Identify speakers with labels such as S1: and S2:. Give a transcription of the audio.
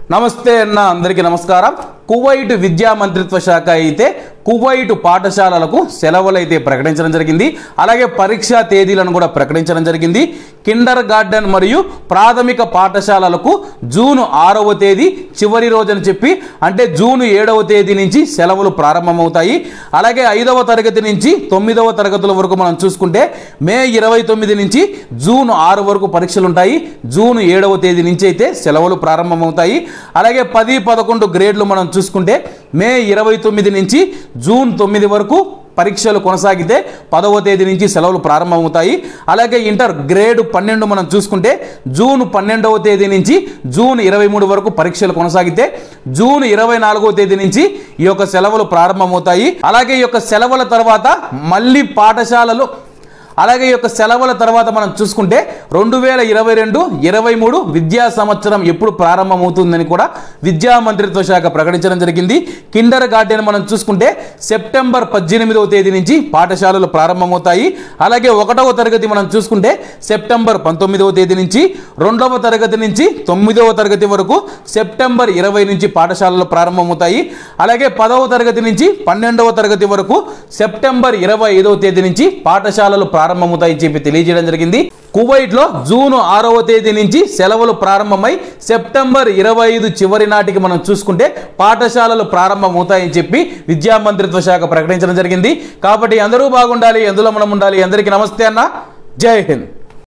S1: నమస్తే అన్న అందరికీ నమస్కారం కువైట్ విద్యా మంత్రిత్వ శాఖ అయితే కువైట్ పాఠశాలలకు సెలవులు అయితే ప్రకటించడం జరిగింది అలాగే పరీక్షా తేదీలను కూడా ప్రకటించడం జరిగింది కిండర్ గార్డెన్ మరియు ప్రాథమిక పాఠశాలలకు జూన్ ఆరవ తేదీ చివరి రోజని చెప్పి అంటే జూన్ ఏడవ తేదీ నుంచి సెలవులు ప్రారంభమవుతాయి అలాగే ఐదవ తరగతి నుంచి తొమ్మిదవ తరగతుల వరకు మనం చూసుకుంటే మే ఇరవై తొమ్మిది నుంచి జూన్ ఆరు వరకు పరీక్షలు ఉంటాయి జూన్ ఏడవ తేదీ నుంచి అయితే సెలవులు ప్రారంభమవుతాయి అలాగే పది పదకొండు గ్రేడ్లు మనం చూసుకుంటే మే ఇరవై తొమ్మిది నుంచి జూన్ తొమ్మిది వరకు పరీక్షలు కొనసాగితే పదవ తేదీ నుంచి సెలవులు ప్రారంభమవుతాయి అలాగే ఇంటర్ గ్రేడ్ పన్నెండు మనం చూసుకుంటే జూన్ పన్నెండవ తేదీ నుంచి జూన్ ఇరవై మూడు వరకు పరీక్షలు కొనసాగితే జూన్ ఇరవై నాలుగవ తేదీ నుంచి ఈ యొక్క సెలవులు ప్రారంభమవుతాయి అలాగే ఈ యొక్క సెలవుల తర్వాత మళ్ళీ పాఠశాలలు అలాగే ఈ యొక్క సెలవుల తర్వాత మనం చూసుకుంటే రెండు వేల ఇరవై రెండు ఇరవై మూడు విద్యా సంవత్సరం ఎప్పుడు ప్రారంభమవుతుందని కూడా విద్యా మంత్రిత్వ శాఖ ప్రకటించడం జరిగింది కిండర్ గార్డెన్ మనం చూసుకుంటే సెప్టెంబర్ పద్దెనిమిదవ తేదీ నుంచి పాఠశాలలు ప్రారంభమవుతాయి అలాగే ఒకటవ తరగతి మనం చూసుకుంటే సెప్టెంబర్ పంతొమ్మిదవ తేదీ నుంచి రెండవ తరగతి నుంచి తొమ్మిదవ తరగతి వరకు సెప్టెంబర్ ఇరవై నుంచి పాఠశాలలు ప్రారంభమవుతాయి అలాగే పదవ తరగతి నుంచి పన్నెండవ తరగతి వరకు సెప్టెంబర్ ఇరవై ఐదవ తేదీ నుంచి పాఠశాలలు ప్రారంభమవుతాయని చెప్పి తెలియజేయడం జరిగింది కువైట్ లో జూన్ ఆరవ తేదీ నుంచి సెలవులు ప్రారంభమై సెప్టెంబర్ ఇరవై ఐదు చివరి నాటికి మనం చూసుకుంటే పాఠశాలలు ప్రారంభమవుతాయని చెప్పి విద్యా మంత్రిత్వ శాఖ ప్రకటించడం జరిగింది కాబట్టి అందరూ బాగుండాలి ఎందులో మనం ఉండాలి అందరికీ నమస్తే అన్న జై హింద్